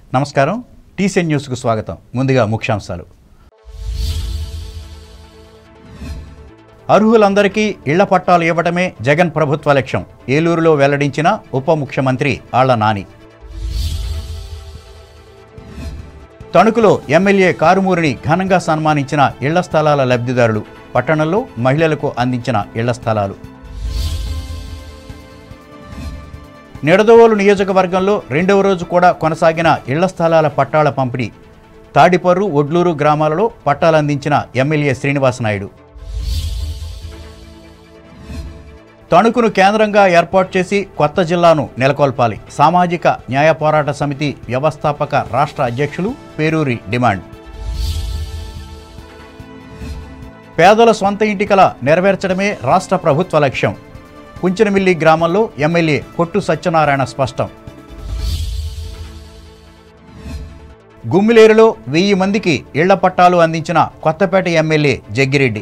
నమస్కారం టీసీఎన్ న్యూస్కు స్వాగతం ముందుగా ముఖ్యాంశాలు అర్హులందరికీ ఇళ్ల పట్టాలు ఇవ్వడమే జగన్ ప్రభుత్వ లక్ష్యం ఏలూరులో వెల్లడించిన ఉప ముఖ్యమంత్రి ఆళ్ల నాని తణుకులో ఎమ్మెల్యే కారుమూరిని ఘనంగా సన్మానించిన ఇళ్ల స్థలాల లబ్ధిదారులు పట్టణంలో మహిళలకు అందించిన ఇళ్ల స్థలాలు నిడదవోలు నియోజకవర్గంలో రెండవ రోజు కూడా కొనసాగిన ఇళ్ల స్థలాల పట్టాల పంపిణీ తాడిపర్రు ఒడ్లూరు గ్రామాలలో పట్టాలందించిన ఎమ్మెల్యే శ్రీనివాసనాయుడు తణుకును కేంద్రంగా ఏర్పాటు చేసి కొత్త జిల్లాను నెలకొల్పాలి సామాజిక న్యాయ పోరాట సమితి వ్యవస్థాపక రాష్ట్ర అధ్యక్షులు పేరూరి డిమాండ్ పేదల సొంత ఇంటికల నెరవేర్చడమే రాష్ట్ర ప్రభుత్వ లక్ష్యం కుంచనమిల్లి గ్రామంలో ఎమ్మెల్యే కొట్టు సత్యనారాయణ స్పష్టం గుమ్మిలేరులో వెయ్యి మందికి ఇళ్ల పట్టాలు అందించిన కొత్తపేట ఎమ్మెల్యే జగ్గిరెడ్డి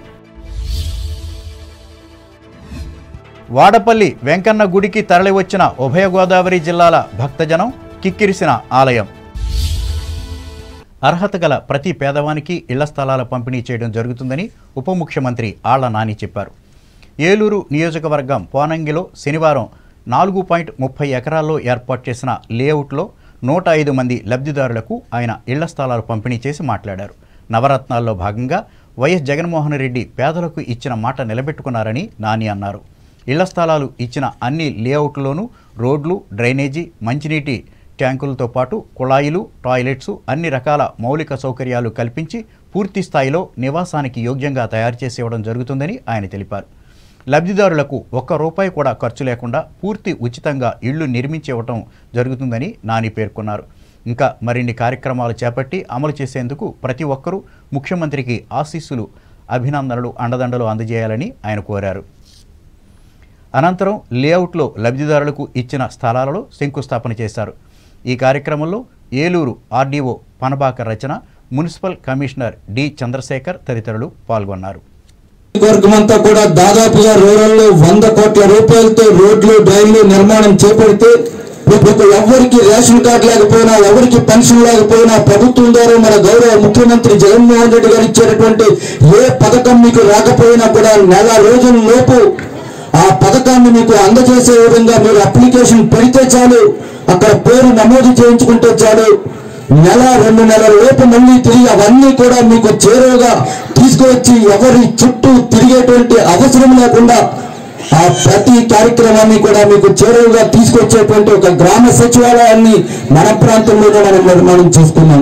వాడపల్లి వెంకన్న గుడికి తరలివచ్చిన ఉభయ గోదావరి జిల్లాల భక్తజనం కిక్కిరిసిన ఆలయం అర్హత గల ప్రతి పేదవానికి ఇళ్ల స్థలాల పంపిణీ చేయడం జరుగుతుందని ఉప ముఖ్యమంత్రి ఆళ్ల నాని చెప్పారు ఏలూరు నియోజకవర్గం పోనంగిలో శనివారం నాలుగు పాయింట్ ముప్పై ఎకరాల్లో ఏర్పాటు చేసిన లేఅవుట్లో నూట ఐదు మంది లబ్ధిదారులకు ఆయన ఇళ్ల స్థలాలు పంపిణీ చేసి మాట్లాడారు నవరత్నాల్లో భాగంగా వైఎస్ జగన్మోహన్ రెడ్డి పేదలకు ఇచ్చిన మాట నిలబెట్టుకున్నారని నాని అన్నారు ఇళ్ల స్థలాలు ఇచ్చిన అన్ని లేఅవుట్లోనూ రోడ్లు డ్రైనేజీ మంచినీటి ట్యాంకులతో పాటు కుళాయిలు టాయిలెట్స్ అన్ని రకాల మౌలిక సౌకర్యాలు కల్పించి పూర్తి స్థాయిలో నివాసానికి యోగ్యంగా తయారు చేసి ఇవ్వడం జరుగుతుందని ఆయన తెలిపారు లబ్ధిదారులకు ఒక్క రూపాయి కూడా ఖర్చు లేకుండా పూర్తి ఉచితంగా ఇళ్లు నిర్మించి ఇవ్వటం జరుగుతుందని నాని పేర్కొన్నారు ఇంకా మరిన్ని కార్యక్రమాలు చేపట్టి అమలు చేసేందుకు ప్రతి ఒక్కరూ ముఖ్యమంత్రికి ఆశీస్సులు అభినందనలు అండదండలు అందజేయాలని ఆయన కోరారు అనంతరం లేఅవుట్లో లబ్ధిదారులకు ఇచ్చిన స్థలాలలో శంకుస్థాపన చేశారు ఈ కార్యక్రమంలో Eluru RDO Panabaka Rachana municipal commissioner D Chandrasekhar తదితరులు పాల్గొన్నారు వర్గం అంతా కూడా దాదాపుగా రూరల్లో వంద కోట్ల రూపాయలతో రోడ్లు డ్రైన్లు నిర్మాణం చేపడితే ఇప్పుడు ఎవరికి రేషన్ కార్డు లేకపోయినా ఎవరికి పెన్షన్ లేకపోయినా ప్రభుత్వం ద్వారా మన గౌరవ ముఖ్యమంత్రి జగన్మోహన్ రెడ్డి గారు ఇచ్చేటటువంటి ఏ పథకం మీకు రాకపోయినా కూడా నెల రోజుల లోపు ఆ పథకాన్ని మీకు అందజేసే విధంగా మీరు అప్లికేషన్ పెడితే చాలు అక్కడ పేరు నమోదు చేయించుకుంటే చాలు నెల రెండు నెలల లోపు మళ్ళీ తిరిగి అవన్నీ కూడా మీకు చేరువగా తీసుకువచ్చి ఎవరి చుట్టూ తిరిగేటువంటి అవసరం లేకుండా ఆ ప్రతి కార్యక్రమాన్ని కూడా మీకు చేరువగా తీసుకొచ్చేటువంటి ఒక గ్రామ సచివాలయాన్ని మన ప్రాంతంలోనే మనం నిర్మాణం చేసుకున్నాం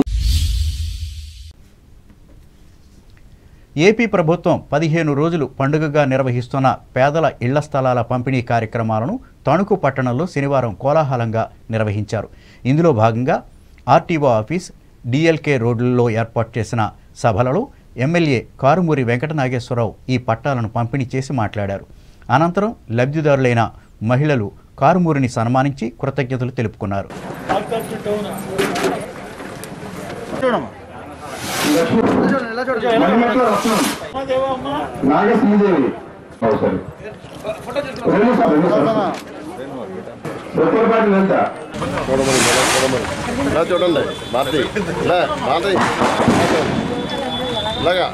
ఏపీ ప్రభుత్వం పదిహేను రోజులు పండుగగా నిర్వహిస్తున్న పేదల ఇళ్ల స్థలాల పంపిణీ కార్యక్రమాలను తణుకు పట్టణంలో శనివారం కోలాహలంగా నిర్వహించారు ఇందులో భాగంగా ఆర్టీఓ ఆఫీస్ డిఎల్కే రోడ్లలో ఏర్పాటు చేసిన సభలలో ఎమ్మెల్యే కారుమూరి వెంకట నాగేశ్వరరావు ఈ పట్టాలను పంపిణీ చేసి మాట్లాడారు అనంతరం లబ్ధిదారులైన మహిళలు కారుమూరిని సన్మానించి కృతజ్ఞతలు తెలుపుకున్నారు నాగసింహదేవి అవసరం రెండు సార్ రెండు సార్ ఉత్తరపాటి వెళ్త చూడమని ఇలా చూడమని ఇలా చూడండి మారుతి ఇలా మారుతి ఇలాగా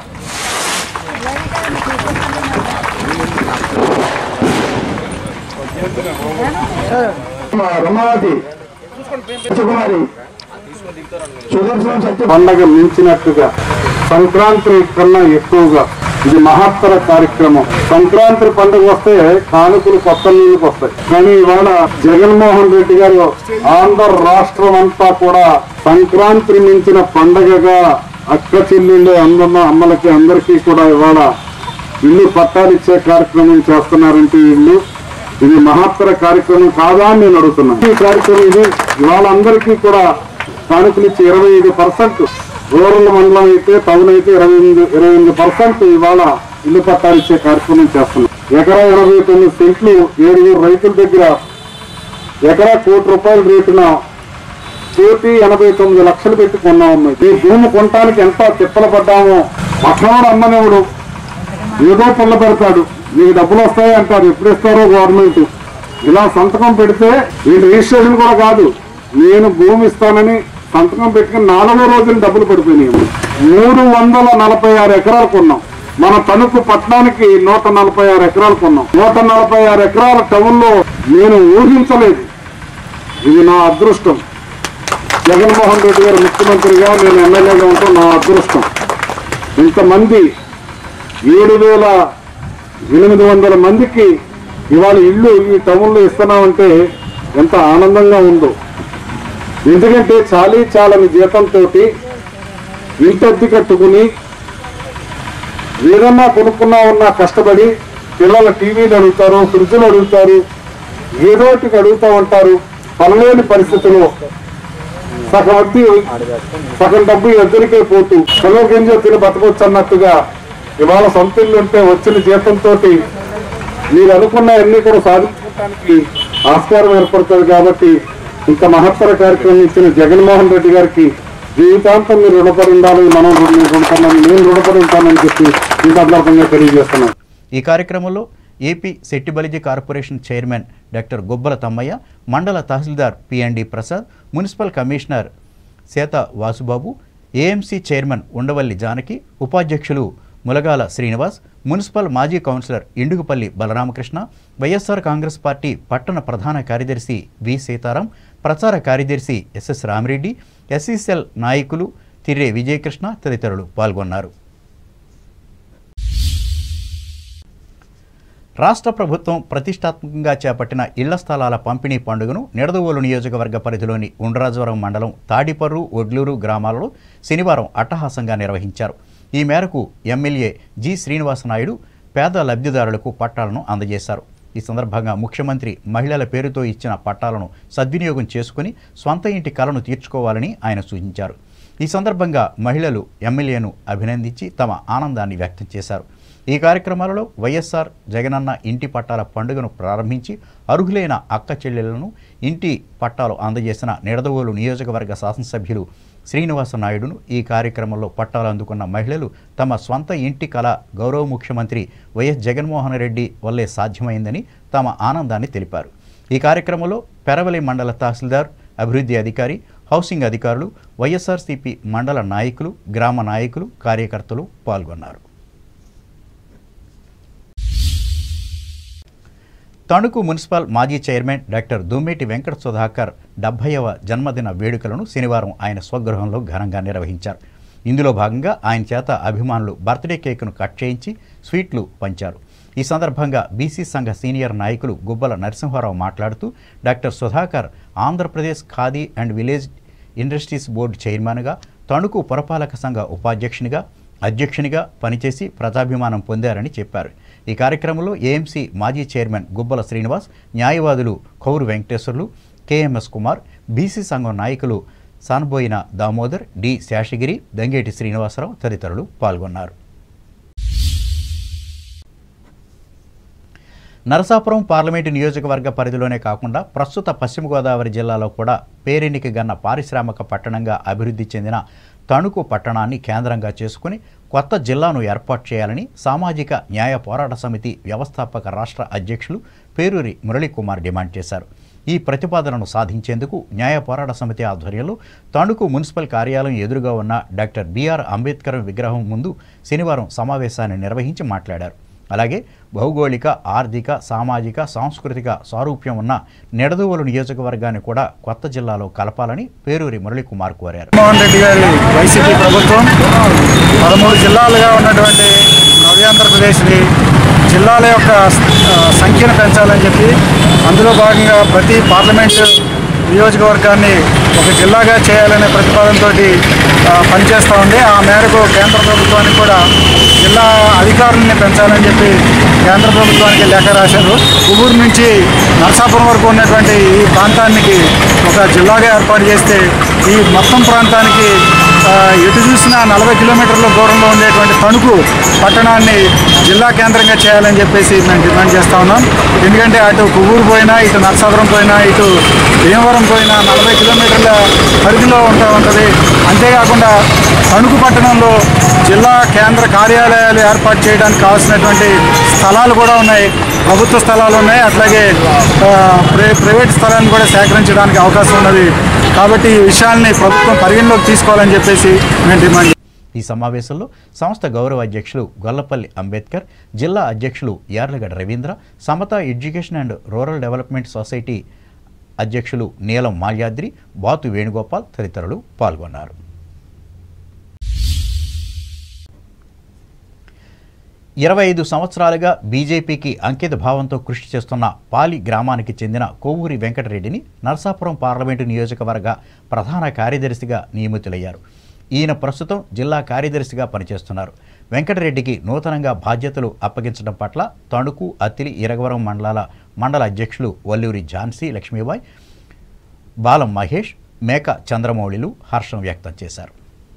రమావతి సుకుమారి సుదర్శనం సత్య పండగ మించినట్టుగా సంక్రాంతి కన్నా ఎక్కువగా ఇది మహత్తర కార్యక్రమం సంక్రాంతి పండుగ వస్తే కానుకలు కొత్త నీళ్ళకి వస్తాయి కానీ ఇవాళ జగన్మోహన్ రెడ్డి గారు ఆంధ్ర రాష్ట్రం అంతా కూడా సంక్రాంతి మించిన పండగగా అక్క చెల్లెళ్ళు అందమ్మ అమ్మలకి అందరికీ కూడా ఇవాళ ఇల్లు పట్టాలు ఇచ్చే కార్యక్రమం చేస్తున్నారంటే ఇల్లు ఇది మహత్తర కార్యక్రమం కాదా అని నేను అడుగుతున్నాను ఈ కార్యక్రమం ఇది ఇవాళ అందరికీ కూడా కానుకలు ఇచ్చి ఇరవై ఐదు పర్సెంట్ రూరల్ మండలం అయితే టౌన్ అయితే ఇరవై ఎనిమిది ఇరవై ఎనిమిది పర్సెంట్ ఇవాళ ఇల్లు పట్టాలు ఇచ్చే కార్యక్రమం చేస్తున్నాం ఎకరా ఎనభై తొమ్మిది సెంట్లు ఏడుగురు రైతుల దగ్గర ఎకరా కోటి రూపాయల రేటున కోటి ఎనభై తొమ్మిది లక్షలు పెట్టి కొన్నాం ఈ భూమి కొనటానికి ఎంత తిప్పలు పడ్డామో పట్టణంలో అమ్మనివ్వడు ఏదో పుల్ల పెడతాడు నీకు డబ్బులు వస్తాయి అంటారు ఎప్పుడు ఇస్తారో గవర్నమెంట్ ఇలా సంతకం పెడితే వీళ్ళు రిజిస్ట్రేషన్ కూడా కాదు నేను భూమి ఇస్తానని సంతకం పెట్టుకుని నాలుగో రోజున డబ్బులు పడిపోయినాయి మూడు వందల నలభై ఆరు ఎకరాలు కొన్నాం మన తణుకు పట్టణానికి నూట నలభై ఆరు ఎకరాలు కొన్నాం నూట నలభై ఆరు ఎకరాల టౌన్ లో నేను ఊహించలేదు ఇది నా అదృష్టం జగన్మోహన్ రెడ్డి గారు ముఖ్యమంత్రిగా నేను ఎమ్మెల్యేగా ఉంటూ నా అదృష్టం ఇంతమంది ఏడు వేల ఎనిమిది వందల మందికి ఇవాళ ఇల్లు ఈ టౌన్లో ఇస్తున్నామంటే ఎంత ఆనందంగా ఉందో ఎందుకంటే చాలీ చాలని జీతంతో ఇంటద్దె కట్టుకుని ఏదన్నా కొనుక్కున్నా ఉన్నా కష్టపడి పిల్లల టీవీలు అడుగుతారు ఫ్రిడ్జ్లు అడుగుతారు ఏదో ఒకటి అడుగుతూ ఉంటారు పనలేని పరిస్థితుల్లో సగం వడ్డీ సగం డబ్బు ఎద్దరికే పోతూ కలో గింజ తిని బతకొచ్చు అన్నట్టుగా ఇవాళ సొంత ఇల్లు ఉంటే వచ్చిన జీతంతో మీరు అనుకున్న అన్ని కూడా సాధించడానికి ఆస్కారం ఏర్పడుతుంది కాబట్టి ఇంత మహత్తర కార్యక్రమం ఇచ్చిన జగన్మోహన్ రెడ్డి గారికి జీవితాంతం మీరు రుణపడి ఉండాలి మనం రుణ- రుణపడి నేను రుణపడి ఉంటానని చెప్పి ఈ సందర్భంగా తెలియజేస్తున్నాను ఈ కార్యక్రమంలో AP Settibalija corporation chairman doctor Gobbala Tammayya మండల తహసీల్దార్ PND Prasad municipal commissioner Setha Vasubabu AMC chairman Undavalli Janaki ఉపాధ్యక్షులు ములగాల శ్రీనివాస్ మున్సిపల్ మాజీ councillor Indugupalli Balaramakrishna YSR Congress party పట్టణ ప్రధాన కార్యదర్శి వి సీతారాం ప్రచార కార్యదర్శి ఎస్ఎస్ రామిరెడ్డి ఎస్ఈసెల్ నాయకులు తిర్రే విజయకృష్ణ తదితరులు పాల్గొన్నారు రాష్ట్ర ప్రభుత్వం ప్రతిష్టాత్మకంగా చేపట్టిన ఇళ్ల స్థలాల పంపిణీ పండుగను నిడదవోలు నియోజకవర్గ పరిధిలోని ఉండ్రాజవరం మండలం తాడిపర్రు ఒడ్లూరు గ్రామాలలో శనివారం అట్టహాసంగా నిర్వహించారు ఈ మేరకు ఎమ్మెల్యే జి శ్రీనివాసనాయుడు పేద లబ్ధిదారులకు పట్టాలను అందజేశారు ఈ సందర్భంగా ముఖ్యమంత్రి మహిళల పేరుతో ఇచ్చిన పట్టాలను సద్వినియోగం చేసుకుని స్వంత ఇంటి కలను తీర్చుకోవాలని ఆయన సూచించారు ఈ సందర్భంగా మహిళలు ఎమ్మెల్యేను అభినందించి తమ ఆనందాన్ని వ్యక్తం చేశారు ఈ కార్యక్రమాలలో వైఎస్ఆర్ జగనన్న ఇంటి పట్టాల పండుగను ప్రారంభించి అర్హులైన అక్క చెల్లెళ్లను ఇంటి పట్టాలు అందజేసిన నిడదవోలు నియోజకవర్గ శాసనసభ్యులు శ్రీనివాస నాయుడును ఈ కార్యక్రమంలో పట్టాలు అందుకున్న మహిళలు తమ స్వంత ఇంటి కళ గౌరవ ముఖ్యమంత్రి వైఎస్ జగన్మోహన్ రెడ్డి వల్లే సాధ్యమైందని తమ ఆనందాన్ని తెలిపారు ఈ కార్యక్రమంలో పెరవలి మండల తహసీల్దార్ అభివృద్ధి అధికారి హౌసింగ్ అధికారులు వైఎస్ఆర్సీపీ మండల నాయకులు గ్రామ నాయకులు కార్యకర్తలు పాల్గొన్నారు తణుకు మున్సిపల్ మాజీ చైర్మన్ డాక్టర్ దుమ్మేటి వెంకట సుధాకర్ డెబ్భైవ జన్మదిన వేడుకలను శనివారం ఆయన స్వగృహంలో ఘనంగా నిర్వహించారు ఇందులో భాగంగా ఆయన చేత అభిమానులు బర్త్డే కేకును కట్ చేయించి స్వీట్లు పంచారు ఈ సందర్భంగా బీసీ సంఘ సీనియర్ నాయకులు గుబ్బల నరసింహారావు మాట్లాడుతూ doctor Sudhakar Andhra Pradesh khadi and village industries board చైర్మన్గా తణుకు పురపాలక సంఘ ఉపాధ్యక్షునిగా అధ్యక్షునిగా పనిచేసి ప్రజాభిమానం పొందారని చెప్పారు ఈ కార్యక్రమంలో ఏఎంసీ మాజీ చైర్మన్ గుబ్బల శ్రీనివాస్ న్యాయవాదులు కౌరు వెంకటేశ్వర్లు కేఎంఎస్ కుమార్ బీసీ సంఘం నాయకులు సాన్బోయిన దామోదర్ డి శేషగిరి దంగేటి శ్రీనివాసరావు తదితరులు పాల్గొన్నారు నరసాపురం పార్లమెంటు నియోజకవర్గ పరిధిలోనే కాకుండా ప్రస్తుత పశ్చిమ గోదావరి జిల్లాలో కూడా పేరెన్నిక గన్న పారిశ్రామిక పట్టణంగా అభివృద్ధి చెందిన తణుకు పట్టణాన్ని కేంద్రంగా చేసుకుని కొత్త జిల్లాను ఏర్పాటు చేయాలని సామాజిక న్యాయ పోరాట సమితి వ్యవస్థాపక రాష్ట్ర అధ్యక్షులు పేరూరి మురళీకుమార్ డిమాండ్ చేశారు ఈ ప్రతిపాదనను సాధించేందుకు న్యాయ పోరాట సమితి ఆధ్వర్యంలో తణుకు మున్సిపల్ కార్యాలయం ఎదురుగా ఉన్న డాక్టర్ బిఆర్ అంబేద్కర్ విగ్రహం ముందు శనివారం సమావేశాన్ని నిర్వహించి మాట్లాడారు అలాగే భౌగోళిక ఆర్థిక సామాజిక సాంస్కృతిక సారూప్యం ఉన్న నిడదవోలు నియోజకవర్గాన్ని కూడా కొత్త జిల్లాలో కలపాలని పేరూరి మురళీకుమార్ కోరారు జగన్మోహన్ రెడ్డి గారి వైసీపీ ప్రభుత్వం పదమూడు జిల్లాలుగా ఉన్నటువంటి నవ్యాంధ్రప్రదేశ్ని జిల్లాల యొక్క ఆ, సంఖ్యను పెంచాలని చెప్పి అందులో భాగంగా ప్రతి పార్లమెంటు నియోజకవర్గాన్ని ఒక జిల్లాగా చేయాలనే ప్రతిపాదనతో పనిచేస్తూ ఉంది ఆ మేరకు కేంద్ర ప్రభుత్వానికి కూడా జిల్లా అధికారుల్ని పెంచాలని చెప్పి కేంద్ర ప్రభుత్వానికి లేఖ రాశారు కుబూరు నుంచి నరసాపురం వరకు ఉన్నటువంటి ఈ ప్రాంతానికి ఒక జిల్లాగా ఏర్పాటు చేస్తే ఈ మొత్తం ప్రాంతానికి ఆ, ఎటు చూసినా నలభై కిలోమీటర్ల దూరంలో ఉండేటువంటి తణుకు పట్టణాన్ని జిల్లా కేంద్రంగా చేయాలని చెప్పేసి మేము డిమాండ్ చేస్తా ఉన్నాం ఎందుకంటే అటు కువ్వూరు పోయినా ఇటు నరసాపురం పోయినా ఇటు భీమవరం పోయినా నలభై కిలోమీటర్ల పరిధిలో ఉంటా ఉంటుంది అంతే అంతేకాకుండా తణుకు పట్టణంలో జిల్లా కేంద్ర కార్యాలయాలు ఏర్పాటు చేయడానికి కావాల్సినటువంటి స్థలాలు కూడా ఉన్నాయి ప్రభుత్వ స్థలాలు ఉన్నాయి అట్లాగే ఆ, ప్రైవే- ప్రైవేట్ స్థలాన్ని కూడా సేకరించడానికి అవకాశం ఉన్నది కాబట్టి ఈ విషయాల్ని ప్రభుత్వం పరిగణలోకి తీసుకోవాలని చెప్పేసి మేము డిమాండ్ ఈ సమావేశంలో సంస్థ గౌరవ అధ్యక్షులు గొల్లపల్లి అంబేద్కర్ జిల్లా అధ్యక్షులు Yarlagadda Ravindra Samata education and rural development society అధ్యక్షులు నీలం మాల్యాద్రి బాతు వేణుగోపాల్ తదితరులు పాల్గొన్నారు ఇరవై ఐదు సంవత్సరాలుగా బీజేపీకి అంకిత భావంతో కృషి చేస్తున్న పాలి గ్రామానికి చెందిన కోవూరి వెంకటరెడ్డిని నర్సాపురం పార్లమెంటు నియోజకవర్గ ప్రధాన కార్యదర్శిగా నియమితులయ్యారు ఈయన ప్రస్తుతం జిల్లా కార్యదర్శిగా పనిచేస్తున్నారు వెంకటరెడ్డికి నూతనంగా బాధ్యతలు అప్పగించడం పట్ల తణుకు అత్తిలి ఇరగవరం మండలాల మండల అధ్యక్షులు వల్లూరి ఝాన్సీ లక్ష్మీబాయ్ బాలం మహేష్ మేక చంద్రమౌళిలు హర్షం వ్యక్తం చేశారు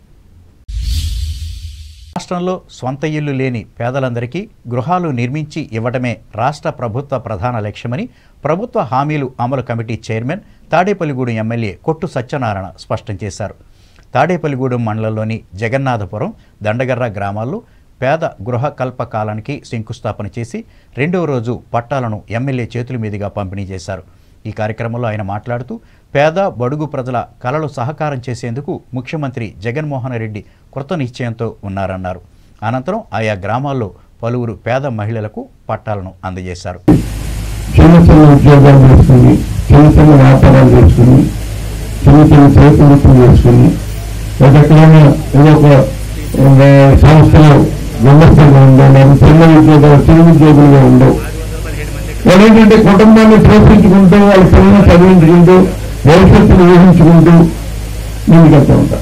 రాష్ట్రంలో సొంత ఇల్లు లేని పేదలందరికీ గృహాలు నిర్మించి ఇవ్వడమే రాష్ట్ర ప్రభుత్వ ప్రధాన లక్ష్యమని ప్రభుత్వ హామీలు అమలు కమిటీ చైర్మన్ తాడేపల్లిగూడెం ఎమ్మెల్యే కొట్టు సత్యనారాయణ స్పష్టం చేశారు తాడేపల్లిగూడెం మండలంలోని జగన్నాథపురం దండగర్ర గ్రామాల్లో పేద గృహ కల్పకాలానికి శంకుస్థాపన చేసి రెండవ రోజు పట్టాలను ఎమ్మెల్యే చేతుల మీదుగా పంపిణీ చేశారు ఈ కార్యక్రమంలో ఆయన మాట్లాడుతూ పేద బడుగు ప్రజల కలలు సహకారం చేసేందుకు ముఖ్యమంత్రి జగన్మోహన్ రెడ్డి కృత నిశ్చయంతో ఉన్నారన్నారు అనంతరం ఆయా గ్రామాల్లో పలువురు పేద మహిళలకు పట్టాలను అందజేశారు చిన్న చిన్న ఉద్యోగాలు చేసుకుని చిన్న చిన్న వ్యాపారాలు చేసుకుని చిన్న చిన్న చేతి వృత్తులు చేసుకుని ఒక ఎక్కడైనా ఏదో ఒక ఒక సంస్థలో వ్యవస్థగా ఉండవు లేదా చిన్న ఉద్యోగాలు చిన్న ఉద్యోగులుగా ఉండవు వాళ్ళు ఏంటంటే కుటుంబాన్ని పోషించుకుంటూ వాళ్ళ పిల్లల్ని చదివించుకుంటూ భవిష్యత్తును ఊహించుకుంటూ ముందుకెళ్తూ ఉంటారు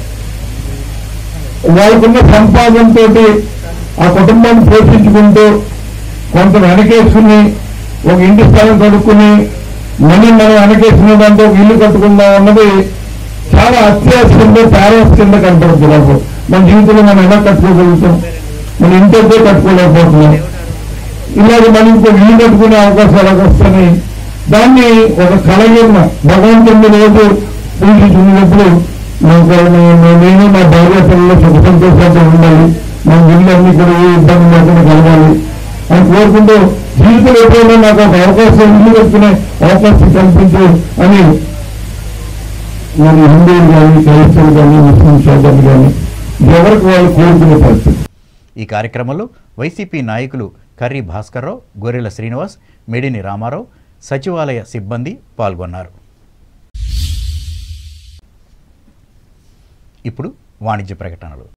వాళ్ళకున్న సంపాదనతో ఆ కుటుంబాన్ని పోషించుకుంటూ కొంత వెనకేసుకుని ఒక ఇంటి స్థలం కడుక్కుని మనీ మనం వెనకేసుకునే దాంతో ఒక ఇల్లు కట్టుకుందాం అన్నది చాలా అత్యాశ కింద ప్యారెంట్స్ కింద కనపడుతుంది నాకు మన జీవితంలో మనం ఎలా కట్టుకోగలుగుతాం మన ఇంటితో కట్టుకోలేకపోతున్నాం ఇలాగ మనం ఇంకో ఇల్లు కట్టుకునే అవకాశాలు వస్తాయి దాన్ని ఒక కలగిన భగవంతుని రోజు పూజించుకున్నప్పుడు నాకు నేను- నేను నా భార్య పిల్లలు సుఖ సంతోషాలతో ఉండాలి మన ఇల్లు అన్ని కూడా ఏ ఇబ్బంది లేకుండా కలగాలి అని కోరుకుంటూ జీవితంలో ఎప్పుడైనా నాకు ఒక అవకాశం ఇల్లు కట్టుకునే అవకాశం కల్పించు అని మరి హిందువులు కానీ క్రైస్తవులు కానీ ముస్లిం సోదరులు కానీ ఎవరికి వాళ్ళు కోరుకునే పరిస్థితి ఈ కార్యక్రమంలో వైసీపీ నాయకులు కర్రీ భాస్కర్రావు గొర్రెల శ్రీనివాస్ మెడిని రామారావు సచివాలయ సిబ్బంది పాల్గొన్నారు ఇప్పుడు వాణిజ్య ప్రకటనలు